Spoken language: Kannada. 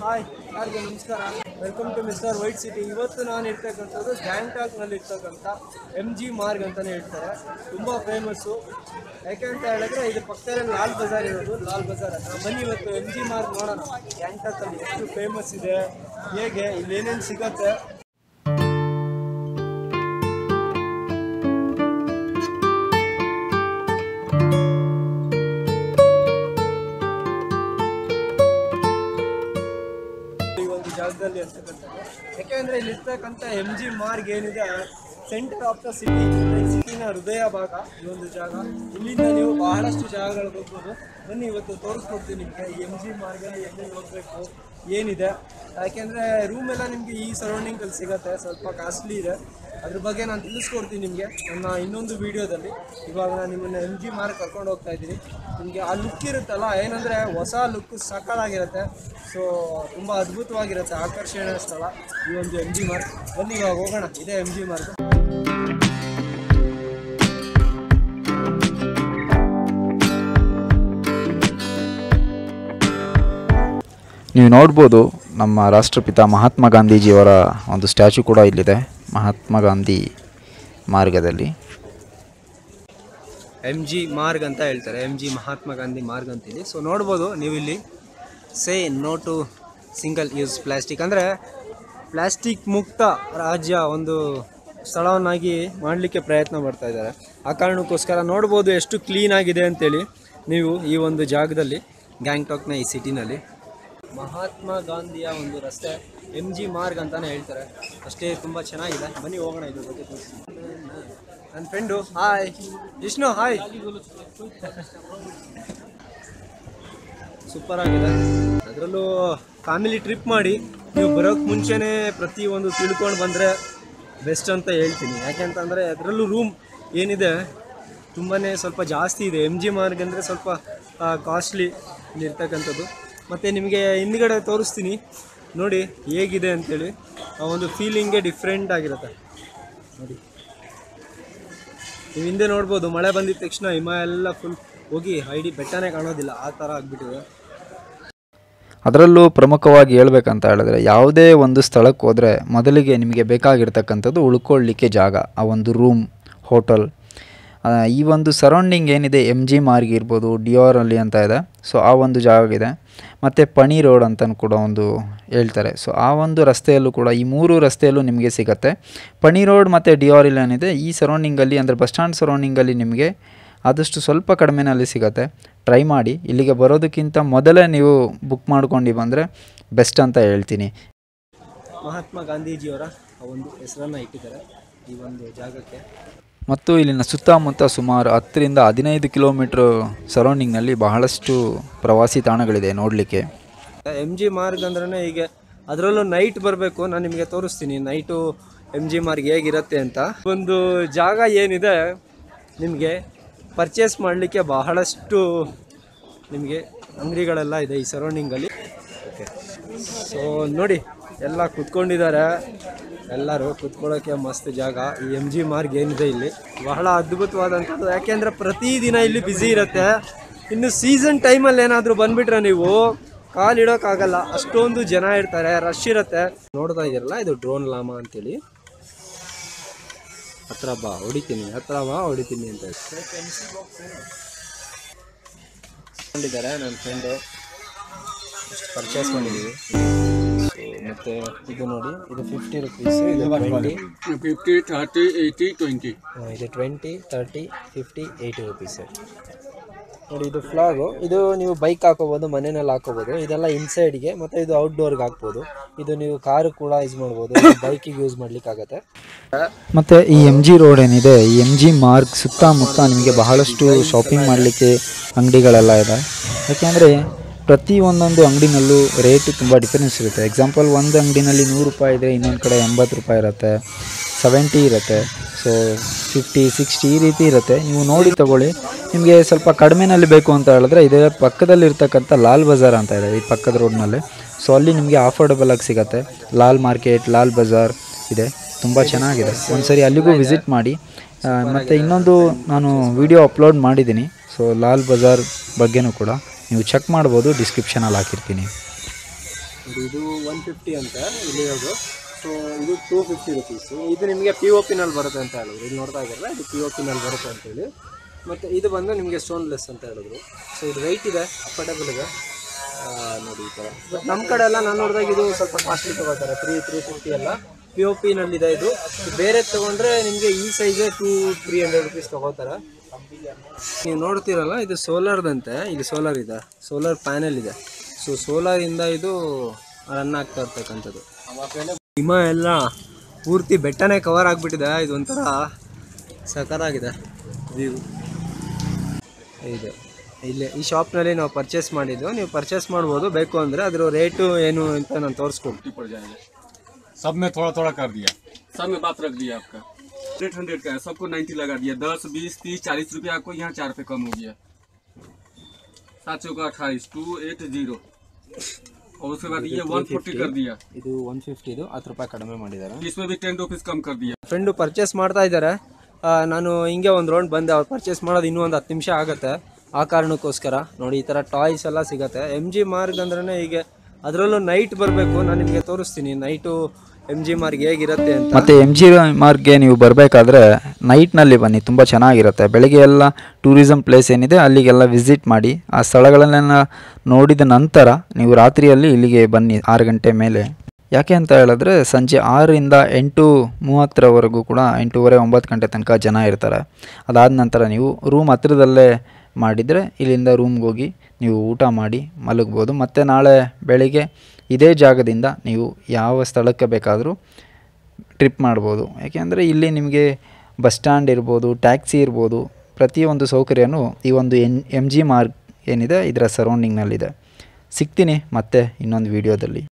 ಹಾಯ್ ಯಾರಿಗೆ ನಮಸ್ಕಾರ welcome to Mister White City ಇವತ್ತು ನಾನು ಇರ್ತಕ್ಕಂಥದ್ದು ಗ್ಯಾಂಗ್ಟಾಕ್ನಲ್ಲಿ ಇರ್ತಕ್ಕಂಥ ಎಮ್ ಜಿ ಮಾರ್ಗ್ ಅಂತಲೇ ಹೇಳ್ತಾರೆ ತುಂಬ ಫೇಮಸ್ಸು ಯಾಕೆ ಅಂತ ಹೇಳಿದ್ರೆ ಇದು ಪಕ್ಕದಲ್ಲಿ ಲಾಲ್ ಬಜಾರ್ ಇರೋದು ಲಾಲ್ ಬಜಾರ್ ಹತ್ರ ಬನ್ನಿ ಇವತ್ತು ಎಮ್ ಜಿ ಮಾರ್ಗ್ ನೋಡೋಣ ಗ್ಯಾಂಗ್ಟಾಕಲ್ಲಿ ಎಷ್ಟು ಫೇಮಸ್ ಇದೆ ಹೇಗೆ ಇಲ್ಲಿ ಏನೇನು ಸಿಗತ್ತೆ ಈ ಒಂದು ಜಾಗದಲ್ಲಿ ಇರ್ತಕ್ಕಂಥದ್ದು ಯಾಕೆಂದ್ರೆ ಇಲ್ಲಿ ಇರ್ತಕ್ಕಂಥ ಎಮ್ ಜಿ ಮಾರ್ಗ್ ಏನಿದೆ ಸೆಂಟರ್ ಆಫ್ ದ ಸಿಟಿ ಸಿಟಿನ ಹೃದಯ ಭಾಗ ಈ ಒಂದು ಜಾಗ ಇಲ್ಲಿಂದ ನೀವು ಬಹಳಷ್ಟು ಜಾಗಗಳಿಗೆ ಹೋಗ್ಬೋದು ಬನ್ನಿ ಇವತ್ತು ತೋರಿಸ್ಕೊಡ್ತೀನಿ ನಿಮಗೆ ಈ ಎಮ್ ಜಿ ಮಾರ್ಗಲ್ಲಿ ಎಲ್ಲಿ ಹೋಗಬೇಕು ಏನಿದೆ ಯಾಕೆಂದರೆ ರೂಮ್ ಎಲ್ಲ ನಿಮಗೆ ಈ ಸರೌಂಡಿಂಗಲ್ಲಿ ಸಿಗುತ್ತೆ ಸ್ವಲ್ಪ ಕಾಸ್ಟ್ಲಿ ಇದೆ ಅದ್ರ ಬಗ್ಗೆ ನಾನು ತಿಳಿಸ್ಕೊಡ್ತೀನಿ ನಿಮಗೆ ನನ್ನ ಇನ್ನೊಂದು ವಿಡಿಯೋದಲ್ಲಿ ಇವಾಗ ನಾನು ನಿಮ್ಮನ್ನು ಎಮ್ ಜಿ ಮಾರ್ಕ್ ಕರ್ಕೊಂಡು ಹೋಗ್ತಾ ಇದ್ದೀನಿ ನಿಮಗೆ ಆ ಲುಕ್ ಇರುತ್ತಲ್ಲ ಏನಂದರೆ ಹೊಸ ಲುಕ್ ಸಕ್ಕತ್ತಾಗಿರುತ್ತೆ ಸೊ ತುಂಬ ಅದ್ಭುತವಾಗಿರುತ್ತೆ ಆಕರ್ಷಣೀಯ ಸ್ಥಳ ಈ ಒಂದು ಎಮ್ ಜಿ ಮಾರ್ಕ್ ಬನ್ನಿ ಇವಾಗ ಹೋಗೋಣ ಇದೇ ಎಮ್ ಜಿ ಮಾರ್ಕ್ ನೀವು ನೋಡ್ಬೋದು ನಮ್ಮ ರಾಷ್ಟ್ರಪಿತ ಮಹಾತ್ಮ ಗಾಂಧೀಜಿಯವರ ಒಂದು ಸ್ಟ್ಯಾಚು ಕೂಡ ಇಲ್ಲಿದೆ ಮಹಾತ್ಮ ಗಾಂಧಿ ಮಾರ್ಗದಲ್ಲಿ ಎಮ್ ಜಿ ಮಾರ್ಗ್ ಅಂತ ಹೇಳ್ತಾರೆ ಎಮ್ ಜಿ ಮಹಾತ್ಮ ಗಾಂಧಿ ಮಾರ್ಗ್ ಅಂತಿದೆ ಸೊ ನೋಡ್ಬೋದು ನೀವು ಇಲ್ಲಿ say no to single use plastic ಅಂದರೆ ಪ್ಲಾಸ್ಟಿಕ್ ಮುಕ್ತ ರಾಜ್ಯ ಒಂದು ಸ್ಥಳವನ್ನಾಗಿ ಮಾಡಲಿಕ್ಕೆ ಪ್ರಯತ್ನ ಪಡ್ತಾ ಇದ್ದಾರೆ ಆ ಕಾರಣಕ್ಕೋಸ್ಕರ ನೋಡ್ಬೋದು ಎಷ್ಟು ಕ್ಲೀನ್ ಆಗಿದೆ ಅಂತೇಳಿ ನೀವು ಈ ಒಂದು ಜಾಗದಲ್ಲಿ ಗ್ಯಾಂಗ್ಟಾಕ್ನ ಈ ಸಿಟಿನಲ್ಲಿ ಮಹಾತ್ಮ ಗಾಂಧಿಯ ಒಂದು ರಸ್ತೆ ಎಮ್ ಜಿ ಮಾರ್ಗ್ ಅಂತಾನೆ ಹೇಳ್ತಾರೆ ಅಷ್ಟೇ ತುಂಬ ಚೆನ್ನಾಗಿದೆ ಬನ್ನಿ ಹೋಗೋಣ ಇದ್ರ ಬಗ್ಗೆ ತೋರಿಸ್ತೀನಿ ನನ್ನ friend hi Vishnu hi super ಆಗಿದೆ ಅದರಲ್ಲೂ ಫ್ಯಾಮಿಲಿ ಟ್ರಿಪ್ ಮಾಡಿ ನೀವು ಬರೋಕ್ಕೆ ಮುಂಚೆನೇ ಪ್ರತಿ ಒಂದು ತಿಳ್ಕೊಂಡು ಬಂದರೆ ಬೆಸ್ಟ್ ಅಂತ ಹೇಳ್ತೀನಿ ಯಾಕೆಂತಂದರೆ ಅದರಲ್ಲೂ ರೂಮ್ ಏನಿದೆ ತುಂಬಾ ಸ್ವಲ್ಪ ಜಾಸ್ತಿ ಇದೆ ಎಮ್ ಜಿ ಮಾರ್ಗ್ ಅಂದರೆ ಸ್ವಲ್ಪ ಕಾಸ್ಟ್ಲಿ ಇಲ್ಲಿರ್ತಕ್ಕಂಥದ್ದು ಮತ್ತು ನಿಮಗೆ ಹಿಂದ್ಗಡೆ ತೋರಿಸ್ತೀನಿ ನೋಡಿ ಹೇಗಿದೆ ಅಂತೇಳಿ ಆ ಒಂದು ಫೀಲಿಂಗೇ ಡಿಫ್ರೆಂಟ್ ಆಗಿರುತ್ತೆ ನೋಡಿ ನೀವು ಹಿಂದೆ ನೋಡ್ಬೋದು ಮಳೆ ಬಂದಿದ ತಕ್ಷಣ ಹಿಮ ಎಲ್ಲ ಫುಲ್ ಹೋಗಿ ಐಡಿ ಬೆಟ್ಟನೇ ಕಾಣೋದಿಲ್ಲ ಆ ಥರ ಆಗ್ಬಿಟ್ಟಿದೆ ಅದರಲ್ಲೂ ಪ್ರಮುಖವಾಗಿ ಹೇಳ್ಬೇಕಂತ ಹೇಳಿದ್ರೆ ಯಾವುದೇ ಒಂದು ಸ್ಥಳಕ್ಕೆ ಹೋದರೆ ಮೊದಲಿಗೆ ನಿಮಗೆ ಬೇಕಾಗಿರ್ತಕ್ಕಂಥದ್ದು ಉಳ್ಕೊಳ್ಳಿಕ್ಕೆ ಜಾಗ ಆ ಒಂದು ರೂಮ್ ಹೋಟೆಲ್ ಆ, ಈ ಒಂದು ಸರೌಂಡಿಂಗ್ ಏನಿದೆ ಎಮ್ ಜಿ ಮಾರ್ಗ್ ಇರ್ಬೋದು ಡಿಯೋರ್ ಅಲ್ಲಿ ಅಂತ ಇದೆ ಸೊ ಆ ಒಂದು ಜಾಗ ಇದೆ ಮತ್ತು ಪಣಿ ರೋಡ್ ಅಂತಲೂ ಕೂಡ ಒಂದು ಹೇಳ್ತಾರೆ ಸೊ ಆ ಒಂದು ರಸ್ತೆಯಲ್ಲೂ ಕೂಡ ಈ ಮೂರು ರಸ್ತೆಯಲ್ಲೂ ನಿಮಗೆ ಸಿಗುತ್ತೆ ಪಣಿ ರೋಡ್ ಮತ್ತು ಡಿಯೋರ್ ಇಲ್ಲಿ ಏನಿದೆ ಈ ಸರೌಂಡಿಂಗಲ್ಲಿ ಅಂದರೆ ಬಸ್ ಸ್ಟ್ಯಾಂಡ್ ಸರೌಂಡಿಂಗಲ್ಲಿ ನಿಮಗೆ ಆದಷ್ಟು ಸ್ವಲ್ಪ ಕಡಿಮೆನಲ್ಲಿ ಸಿಗುತ್ತೆ ಟ್ರೈ ಮಾಡಿ ಇಲ್ಲಿಗೆ ಬರೋದಕ್ಕಿಂತ ಮೊದಲೇ ನೀವು ಬುಕ್ ಮಾಡ್ಕೊಂಡು ಬಂದರೆ ಬೆಸ್ಟ್ ಅಂತ ಹೇಳ್ತೀನಿ ಮಹಾತ್ಮ ಗಾಂಧೀಜಿಯವರ ಆ ಒಂದು ಹೆಸರನ್ನು ಇಟ್ಟಿದ್ದಾರೆ ಈ ಒಂದು ಜಾಗಕ್ಕೆ ಮತ್ತು ಇಲ್ಲಿನ ಸುತ್ತಮುತ್ತ ಸುಮಾರು ಹತ್ತರಿಂದ ಹದಿನೈದು ಕಿಲೋಮೀಟ್ರ್ ಸರೌಂಡಿಂಗ್ನಲ್ಲಿ ಬಹಳಷ್ಟು ಪ್ರವಾಸಿ ತಾಣಗಳಿದೆ ನೋಡಲಿಕ್ಕೆ ಎಮ್ ಜಿ ಮಾರ್ಗ್ ಅಂದ್ರೆ ಹೀಗೆ ಅದರಲ್ಲೂ ನೈಟ್ ಬರಬೇಕು ನಾನು ನಿಮಗೆ ತೋರಿಸ್ತೀನಿ ನೈಟು ಎಮ್ ಜಿ ಮಾರ್ಗ್ ಹೇಗಿರುತ್ತೆ ಅಂತ ಒಂದು ಜಾಗ ಏನಿದೆ ನಿಮಗೆ ಪರ್ಚೇಸ್ ಮಾಡಲಿಕ್ಕೆ ಬಹಳಷ್ಟು ನಿಮಗೆ ಅಂಗಡಿಗಳೆಲ್ಲ ಇದೆ ಈ ಸರೌಂಡಿಂಗಲ್ಲಿ ಓಕೆ ಸೊ ನೋಡಿ ಎಲ್ಲ ಕುತ್ಕೊಂಡಿದ್ದಾರೆ ಎಲ್ಲರೂ ಕುತ್ಕೊಳ್ಳೋಕ್ಕೆ ಮಸ್ತ್ ಜಾಗ ಈ ಎಮ್ ಜಿ ಮಾರ್ಗ್ ಏನಿದೆ ಇಲ್ಲಿ ಬಹಳ ಅದ್ಭುತವಾದಂಥದ್ದು ಯಾಕೆಂದರೆ ಪ್ರತಿದಿನ ಇಲ್ಲಿ ಬ್ಯುಸಿ ಇರುತ್ತೆ ಇನ್ನು ಸೀಸನ್ ಟೈಮಲ್ಲಿ ಏನಾದರೂ ಬಂದ್ಬಿಟ್ರೆ ನೀವು ಕಾಲಿಡೋಕ್ಕಾಗಲ್ಲ ಅಷ್ಟೊಂದು ಜನ ಇರ್ತಾರೆ ರಶ್ ಇರುತ್ತೆ ನೋಡ್ತಾ ಇದ್ದೀರಲ್ಲ ಇದು ಡ್ರೋನ್ ಲಾಮಾ ಅಂತೇಳಿ ಹತ್ರ ಬಾ ಹೊಡಿತೀನಿ ಹತ್ರ ಬಾ ಹೊಡಿತೀನಿ ಅಂತ ಕೊಂಡಿದ್ದಾರೆ ನನ್ನ ಫ್ರೆಂಡು ಪರ್ಚೇಸ್ ಮಾಡಿದ್ದೀವಿ ಮತ್ತು ಇದು ನೋಡಿ ಇದು ಫಿಫ್ಟಿ ರುಪೀಸ್ ಇದು twenty fifty thirty eighty twenty ಇದು twenty thirty fifty eighty rupees ನೋಡಿ ಇದು ಫ್ಲಾಗು ಇದು ನೀವು ಬೈಕ್ ಹಾಕೋಬೋದು ಮನೆಯಲ್ಲಿ ಹಾಕೋಬೋದು ಇದೆಲ್ಲ ಇನ್ಸೈಡ್ಗೆ ಮತ್ತು ಇದು ಔಟ್ಡೋರ್ಗೆ ಹಾಕ್ಬೋದು ಇದು ನೀವು ಕಾರು ಕೂಡ ಯೂಸ್ ಮಾಡ್ಬೋದು ಬೈಕಿಗೆ ಯೂಸ್ ಮಾಡ್ಲಿಕ್ಕಾಗತ್ತೆ ಮತ್ತು ಈ ಎಮ್ ಜಿ ರೋಡ್ ಏನಿದೆ ಈ ಎಮ್ ಜಿ ಮಾರ್ಗ್ ಸುತ್ತಮುತ್ತ ನಿಮಗೆ ಬಹಳಷ್ಟು ಶಾಪಿಂಗ್ ಮಾಡಲಿಕ್ಕೆ ಅಂಗಡಿಗಳೆಲ್ಲ ಇದೆ ಯಾಕೆಂದರೆ ಪ್ರತಿ ಒಂದೊಂದು ಅಂಗಡಿನಲ್ಲೂ ರೇಟು ತುಂಬ ಡಿಫರೆನ್ಸ್ ಇರುತ್ತೆ ಎಕ್ಸಾಂಪಲ್ ಒಂದು ಅಂಗಡಿನಲ್ಲಿ ನೂರು ರೂಪಾಯಿ ಇದೆ ಇನ್ನೊಂದು ಕಡೆ ಎಂಬತ್ತು ರೂಪಾಯಿ ಇರುತ್ತೆ ಸೆವೆಂಟಿ ಇರುತ್ತೆ ಸೊ ಫಿಫ್ಟಿ ಸಿಕ್ಸ್ಟಿ ಈ ರೀತಿ ಇರುತ್ತೆ ನೀವು ನೋಡಿ ತಗೊಳ್ಳಿ ನಿಮಗೆ ಸ್ವಲ್ಪ ಕಡಿಮೆನಲ್ಲಿ ಬೇಕು ಅಂತ ಹೇಳಿದ್ರೆ ಇದೇ ಪಕ್ಕದಲ್ಲಿರ್ತಕ್ಕಂಥ ಲಾಲ್ ಬಜಾರ್ ಅಂತ ಇದೆ ಈ ಪಕ್ಕದ ರೋಡ್ನಲ್ಲಿ ಸೊ ಅಲ್ಲಿ ನಿಮಗೆ ಅಫೋರ್ಡಬಲ್ ಆಗಿ ಸಿಗುತ್ತೆ ಲಾಲ್ ಮಾರ್ಕೆಟ್ ಲಾಲ್ ಬಜಾರ್ ಇದೆ ತುಂಬ ಚೆನ್ನಾಗಿದೆ ಒಂದ್ಸರಿ ಅಲ್ಲಿಗೂ ವಿಸಿಟ್ ಮಾಡಿ ಆ, ಮತ್ತು ಇನ್ನೊಂದು ನಾನು ವಿಡಿಯೋ ಅಪ್ಲೋಡ್ ಮಾಡಿದ್ದೀನಿ ಸೊ ಲಾಲ್ ಬಜಾರ್ ಬಗ್ಗೆನೂ ಕೂಡ ನೀವು ಚೆಕ್ ಮಾಡ್ಬೋದು ಡಿಸ್ಕ್ರಿಪ್ಷನಲ್ಲಿ ಹಾಕಿರ್ತೀನಿ ನೋಡಿ ಇದು ಒನ್ ಫಿಫ್ಟಿ ಅಂತ ಇಲ್ಲಿ ಇರೋದು ಸೊ ಇದು ಟೂ ಫಿಫ್ಟಿ ರುಪೀಸು ಇದು ನಿಮಗೆ ಪಿ ಒ ಪಿನಲ್ಲಿ ಬರುತ್ತೆ ಅಂತ ಹೇಳಿದ್ರು ಇಲ್ಲಿ ನೋಡ್ತಾ ಇದ್ದಾರಲ್ಲ ಇದು ಪಿ ಒ ಪಿನಲ್ಲಿ ಬರುತ್ತೆ ಅಂತೇಳಿ ಮತ್ತು ಇದು ಬಂದು ನಿಮಗೆ ಸ್ಟೋನ್ಲೆಸ್ ಅಂತ ಹೇಳಿದ್ರು ಸೊ ಇದು ವೆಯ್ಟ್ ಇದೆ ಅಫೋರ್ಡಬಲ್ ಇದೆ ಆ, ನೋಡಿ ಈ ಥರ ಬಟ್ ನಮ್ಮ ಕಡೆ ಎಲ್ಲ ನಾನು ನೋಡಿದಾಗ ಇದು ಸ್ವಲ್ಪ ಕಾಸ್ಟ್ಲಿ ತೊಗೋತಾರೆ ತ್ರೀ ತ್ರೀ ಫಿಫ್ಟಿ ಎಲ್ಲ ಪಿ ಒ ಪಿನಲ್ಲಿದೆ ಇದು ಬೇರೆ ತೊಗೊಂಡ್ರೆ ನಿಮಗೆ ಈ ಸೈಜೇ ಟೂ ತ್ರೀ ಹಂಡ್ರೆಡ್ ರುಪೀಸ್ ತೊಗೋತಾರೆ ನೀವು ನೋಡ್ತೀರಲ್ಲ ಇದು ಸೋಲಾರ್ದಂತೆ ಇಲ್ಲಿ ಸೋಲಾರ್ ಇದೆ ಸೋಲಾರ್ ಪ್ಯಾನೆಲ್ ಇದೆ ಸೊ ಸೋಲಾರಿಂದ ಇದು ರನ್ ಆಗ್ತಾ ಇರ್ತಕ್ಕಂಥದ್ದು ಹಿಮ ಎಲ್ಲ ಪೂರ್ತಿ ಬೆಟ್ಟನೇ ಕವರ್ ಆಗಿಬಿಟ್ಟಿದೆ ಇದು ಒಂಥರ ಸಕರಾಗಿದೆ ವ್ಯೂ ಇದೆ ಇಲ್ಲಿ ಈ ಶಾಪ್ನಲ್ಲಿ ನಾವು ಪರ್ಚೇಸ್ ಮಾಡಿದ್ದು ನೀವು ಪರ್ಚೇಸ್ ಮಾಡ್ಬೋದು ಬೇಕು ಅಂದರೆ ಅದ್ರ ರೇಟು ಏನು ಅಂತ ನಾನು ತೋರಿಸ್ಕೊಡ್ತೀನಿ पड़ जाएगा सब में थोड़ा थोड़ा कर दिया सब में बात रख दिया आपका एट हंड्रेड का है सबको नाइन्टी लगा दिया दस बीस तीस चालीस रुपये आपको यहाँ चार रुपये कम हो गया सात सौ का अट्ठाईस टू एट जीरो और उसके बाद ये वन फोर्टी कर दिया ಇದು ಒನ್ ಫಿಫ್ಟಿದು ಹತ್ತು ರೂಪಾಯಿ ಕಡಿಮೆ ಮಾಡಿದ್ದಾರೆ इसमें भी टेन रुपीज़ कम कर दिया ಫ್ರೆಂಡು ಪರ್ಚೇಸ್ ಮಾಡ್ತಾ ಇದ್ದಾರೆ ಆ, ನಾನು ಹಿಂಗೆ ಒಂದು ರೌಂಡ್ ಬಂದೆ ಅವ್ರು ಪರ್ಚೇಸ್ ಮಾಡೋದು ಇನ್ನೂ ಒಂದು ಹತ್ತು ನಿಮಿಷ ಆಗುತ್ತೆ ಆ ಕಾರಣಕ್ಕೋಸ್ಕರ ನೋಡಿ ಈ ಥರ ಟಾಯ್ಸ್ ಎಲ್ಲ ಸಿಗುತ್ತೆ ಎಮ್ ಜಿ ಮಾರ್ಗ್ ಅಂದ್ರೆ ಹೀಗೆ ಅದರಲ್ಲೂ ನೈಟ್ ಬರಬೇಕು ನಾನು ನಿಮಗೆ ತೋರಿಸ್ತೀನಿ ನೈಟು ಎಮ್ ಜಿ ಮಾರ್ಗ್ ಹೇಗಿರುತ್ತೆ ಅಂತ ಮತ್ತು ಎಮ್ ಜಿ ಮಾರ್ಕ್ಗೆ ನೀವು ಬರಬೇಕಾದ್ರೆ ನೈಟ್ನಲ್ಲಿ ಬನ್ನಿ ತುಂಬ ಚೆನ್ನಾಗಿರುತ್ತೆ ಬೆಳಗ್ಗೆ ಎಲ್ಲ ಟೂರಿಸಮ್ ಪ್ಲೇಸ್ ಏನಿದೆ ಅಲ್ಲಿಗೆಲ್ಲ ವಿಸಿಟ್ ಮಾಡಿ ಆ ಸ್ಥಳಗಳನ್ನೆಲ್ಲ ನೋಡಿದ ನಂತರ ನೀವು ರಾತ್ರಿಯಲ್ಲಿ ಇಲ್ಲಿಗೆ ಬನ್ನಿ ಆರು ಗಂಟೆ ಮೇಲೆ ಯಾಕೆ ಅಂತ ಹೇಳಿದ್ರೆ ಸಂಜೆ ಆರರಿಂದ ಎಂಟು ಮೂವತ್ತರವರೆಗೂ ಕೂಡ ಎಂಟೂವರೆ ಒಂಬತ್ತು ಗಂಟೆ ತನಕ ಜನ ಇರ್ತಾರೆ ಅದಾದ ನಂತರ ನೀವು ರೂಮ್ ಹತ್ರದಲ್ಲೇ ಮಾಡಿದರೆ ಇಲ್ಲಿಂದ ರೂಮ್ಗೆ ಹೋಗಿ ನೀವು ಊಟ ಮಾಡಿ ಮಲಗ್ಬೋದು ಮತ್ತು ನಾಳೆ ಬೆಳಿಗ್ಗೆ ಇದೇ ಜಾಗದಿಂದ ನೀವು ಯಾವ ಸ್ಥಳಕ್ಕೆ ಬೇಕಾದರೂ ಟ್ರಿಪ್ ಮಾಡ್ಬೋದು ಯಾಕೆಂದರೆ ಇಲ್ಲಿ ನಿಮಗೆ ಬಸ್ ಸ್ಟ್ಯಾಂಡ್ ಇರ್ಬೋದು ಟ್ಯಾಕ್ಸಿ ಇರ್ಬೋದು ಪ್ರತಿಯೊಂದು ಸೌಕರ್ಯನೂ ಈ ಒಂದು ಎನ್ ಎಮ್ ಜಿ ಮಾರ್ಗ್ ಏನಿದೆ ಇದರ ಸರೌಂಡಿಂಗ್ನಲ್ಲಿದೆ ಸಿಗ್ತೀನಿ ಮತ್ತೆ ಇನ್ನೊಂದು ವೀಡಿಯೋದಲ್ಲಿ